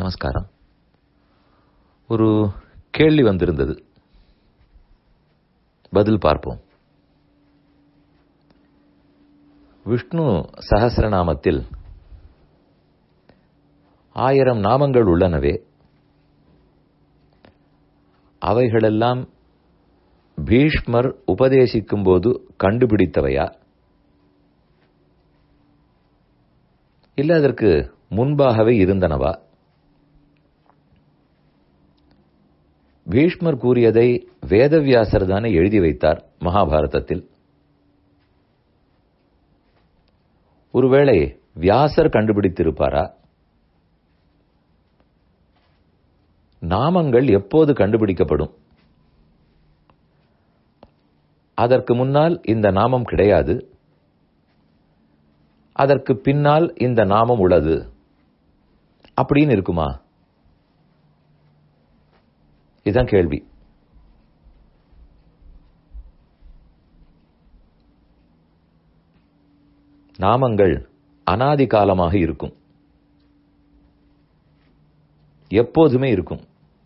நமஸ்காரம் ஒரு கேள்வி வந்திருந்தது பதில் பார்ப்போம் விஷ்ணு சகசிரநாமத்தில் ஆயிரம் நாமங்கள் உள்ளனவே அவைகளெல்லாம் பீஷ்மர் உபதேசிக்கும் போது கண்டுபிடித்தவையா இல்ல அதற்கு முன்பாகவே இருந்தனவா பீஷ்மர் கூறியதை வேதவியாசர் தானே எழுதி வைத்தார் மகாபாரதத்தில் ஒருவேளை வியாசர் கண்டுபிடித்திருப்பாரா நாமங்கள் எப்போது கண்டுபிடிக்கப்படும் அதற்கு முன்னால் இந்த நாமம் கிடையாது அதற்கு பின்னால் இந்த நாமம் உள்ளது அப்படின்னு இருக்குமா இதுதான் கேள்வி நாமங்கள் அனாதி காலமாக இருக்கும் எப்போதுமே இருக்கும்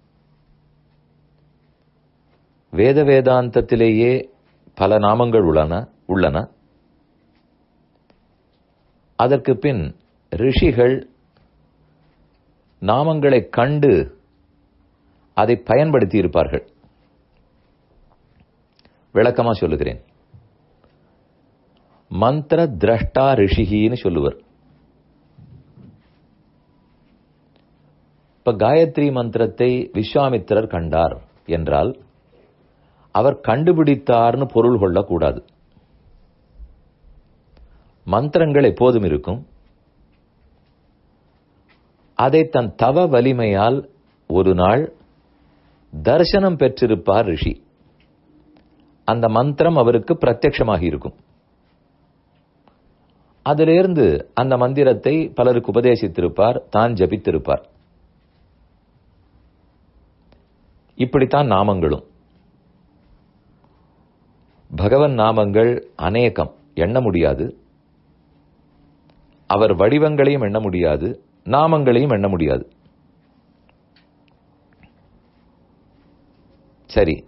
வேத வேதாந்தத்திலேயே பல நாமங்கள் உள்ளன உள்ளன அதற்கு பின் ரிஷிகள் நாமங்களை கண்டு அதை பயன்படுத்தி இருப்பார்கள் விளக்கமா சொல்லுகிறேன் மந்திர திரஷ்டா ரிஷிகின்னு சொல்லுவர் இப்ப காயத்ரி மந்திரத்தை விஸ்வாமித்திரர் கண்டார் என்றால் அவர் கண்டுபிடித்தார்னு பொருள் கொள்ளக்கூடாது மந்திரங்கள் எப்போதும் இருக்கும் அதை தன் தவ வலிமையால் ஒரு நாள் தரிசனம் பெற்றிருப்பார் ரிஷி அந்த மந்திரம் அவருக்கு பிரத்யட்சமாகி இருக்கும் அதிலிருந்து அந்த மந்திரத்தை பலருக்கு உபதேசித்திருப்பார் தான் ஜபித்திருப்பார் இப்படித்தான் நாமங்களும் பகவன் நாமங்கள் அநேகம் எண்ண முடியாது அவர் வடிவங்களையும் எண்ண முடியாது நாமங்களையும் எண்ண முடியாது சரி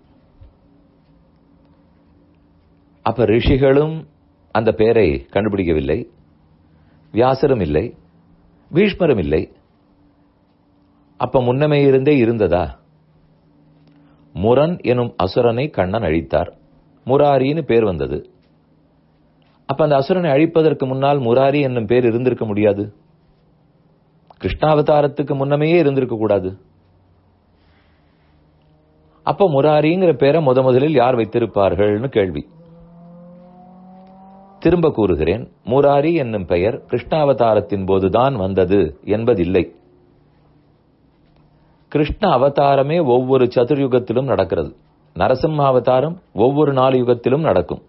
அப்ப ரிஷிகளும் அந்த பெயரை கண்டுபிடிக்கவில்லை வியாசரும் இல்லை பீஷ்மரும் இல்லை அப்ப முன்னமே இருந்தே இருந்ததா முரன் எனும் அசுரனை கண்ணன் அழித்தார் முராரின்னு பேர் வந்தது அப்ப அந்த அசுரனை அழிப்பதற்கு முன்னால் முராரி என்னும் பேர் இருந்திருக்க முடியாது கிருஷ்ணாவதாரத்துக்கு முன்னமே இருந்திருக்க கூடாது அப்ப முராரிங்கிற பேரை முத முதலில் யார் வைத்திருப்பார்கள்னு கேள்வி திரும்ப கூறுகிறேன் முராரி என்னும் பெயர் கிருஷ்ணாவதாரத்தின் போதுதான் வந்தது என்பதில்லை கிருஷ்ண அவதாரமே ஒவ்வொரு சதுர்யுகத்திலும் நடக்கிறது நரசிம்ம அவதாரம் ஒவ்வொரு நாலு யுகத்திலும் நடக்கும்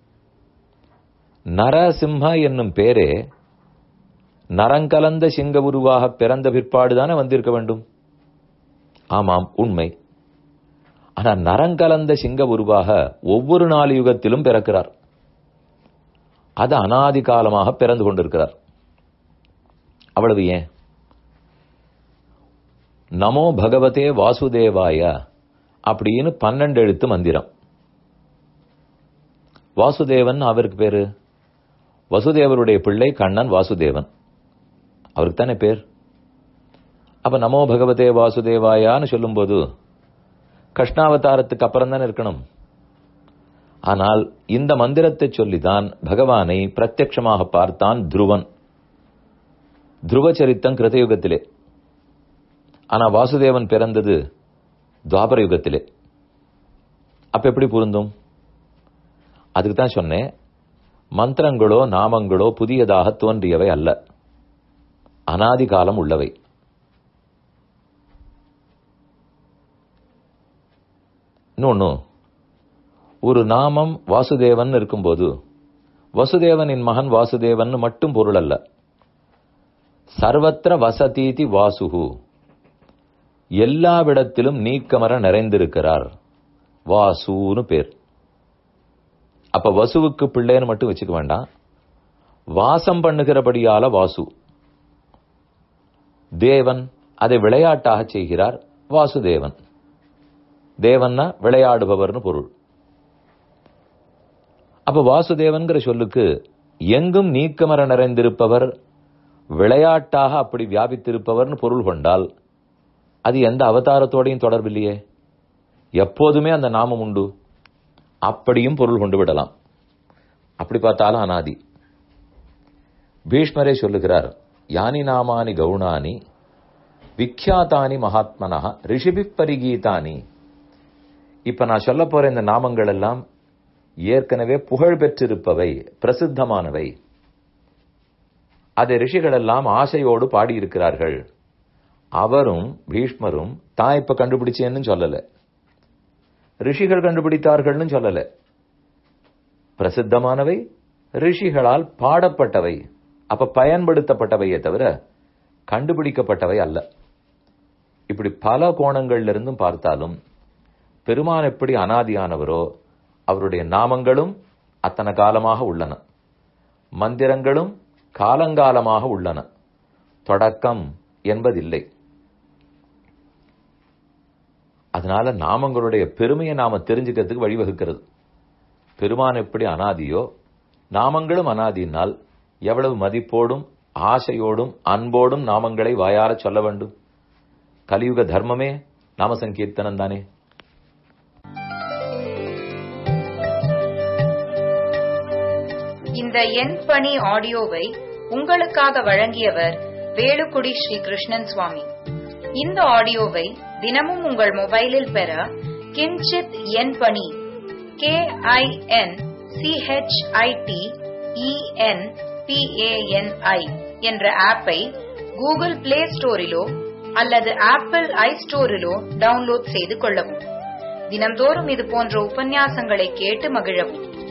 நரசிம்ஹா என்னும் பேரே நரங்கலந்த சிங்க உருவாக பிறந்த பிற்பாடுதானே வந்திருக்க வேண்டும் ஆமாம் உண்மை ஆனா நரங்கலந்த சிங்க உருவாக ஒவ்வொரு நாலு யுகத்திலும் பிறக்கிறார் அது அனாதி காலமாக பிறந்து கொண்டிருக்கிறார் அவ்வளவு ஏன் நமோ பகவதே வாசுதேவாய அப்படின்னு பன்னெண்டு எழுத்து மந்திரம் வாசுதேவன் அவருக்கு பேரு வசுதேவருடைய பிள்ளை கண்ணன் வாசுதேவன் அவருக்கு தானே பேர் அப்ப நமோ பகவதே வாசுதேவாயான்னு சொல்லும்போது கிருஷ்ணாவதாரத்துக்கு அப்புறம் தானே இருக்கணும் ஆனால் இந்த மந்திரத்தை சொல்லிதான் பகவானை பிரத்யட்சமாக பார்த்தான் துருவன் துருவ சரித்தம் கிருதயுகத்திலே ஆனா வாசுதேவன் பிறந்தது துவாபர யுகத்திலே அப்ப எப்படி பொருந்தும் அதுக்கு தான் சொன்னேன் மந்திரங்களோ நாமங்களோ புதியதாக தோன்றியவை அல்ல அனாதி காலம் உள்ளவை இன்னொன்னு ஒரு நாமம் வாசுதேவன் இருக்கும்போது வசுதேவனின் மகன் வாசுதேவன் மட்டும் பொருள் அல்ல சர்வத்திர வசதீதி வாசுகு எல்லாவிடத்திலும் நீக்கமர நிறைந்திருக்கிறார் வாசுன்னு பேர் அப்ப வசுவுக்கு பிள்ளைன்னு மட்டும் வச்சுக்க வேண்டாம் வாசம் பண்ணுகிறபடியால வாசு தேவன் அதை விளையாட்டாக செய்கிறார் வாசுதேவன் தேவன்னா விளையாடுபவர்னு பொருள் அப்ப வாசுதேவன்கிற சொல்லுக்கு எங்கும் நீக்கமர நிறைந்திருப்பவர் விளையாட்டாக அப்படி வியாபித்திருப்பவர்னு பொருள் கொண்டால் அது எந்த அவதாரத்தோடையும் தொடர்பில்லையே எப்போதுமே அந்த நாமம் உண்டு அப்படியும் பொருள் கொண்டு விடலாம் அப்படி பார்த்தாலும் அனாதி பீஷ்மரே சொல்லுகிறார் யானி நாமானி கவுனானி விக்யாத்தானி மகாத்மனா ரிஷிபி பரிகீதானி இப்ப நான் சொல்ல போற இந்த நாமங்கள் எல்லாம் ஏற்கனவே புகழ் பெற்றிருப்பவை பிரசித்தமானவை அதை ரிஷிகள் எல்லாம் ஆசையோடு பாடியிருக்கிறார்கள் அவரும் பீஷ்மரும் தான் இப்ப கண்டுபிடிச்சேன்னு சொல்லல ரிஷிகள் கண்டுபிடித்தார்கள்னு சொல்லல பிரசித்தமானவை ரிஷிகளால் பாடப்பட்டவை அப்ப பயன்படுத்தப்பட்டவையே தவிர கண்டுபிடிக்கப்பட்டவை அல்ல இப்படி பல கோணங்கள்ல இருந்தும் பார்த்தாலும் பெருமான் எப்படி அனாதியானவரோ அவருடைய நாமங்களும் அத்தனை காலமாக உள்ளன மந்திரங்களும் காலங்காலமாக உள்ளன தொடக்கம் என்பதில்லை அதனால நாமங்களுடைய பெருமையை நாம தெரிஞ்சுக்கிறதுக்கு வழிவகுக்கிறது பெருமான் எப்படி அனாதியோ நாமங்களும் அனாதியினால் எவ்வளவு மதிப்போடும் ஆசையோடும் அன்போடும் நாமங்களை வாயார சொல்ல வேண்டும் கலியுக தர்மமே நாம சங்கீர்த்தனம் தானே இந்த எண் பணி ஆடியோவை உங்களுக்காக வழங்கியவர் வேலுக்குடி ஸ்ரீ கிருஷ்ணன் சுவாமி இந்த ஆடியோவை தினமும் உங்கள் மொபைலில் பெற கிஞ்சித் எண் பணி கே ஐ என் சிஹெச்ஐடி இஎன் பிஏஎன்ஐ என்ற ஆப்பை கூகுள் பிளே ஸ்டோரிலோ அல்லது ஆப்பிள் ஐ ஸ்டோரிலோ டவுன்லோட் செய்து கொள்ளவும் தினம்தோறும் இது போன்ற உபன்யாசங்களை கேட்டு மகிழவும்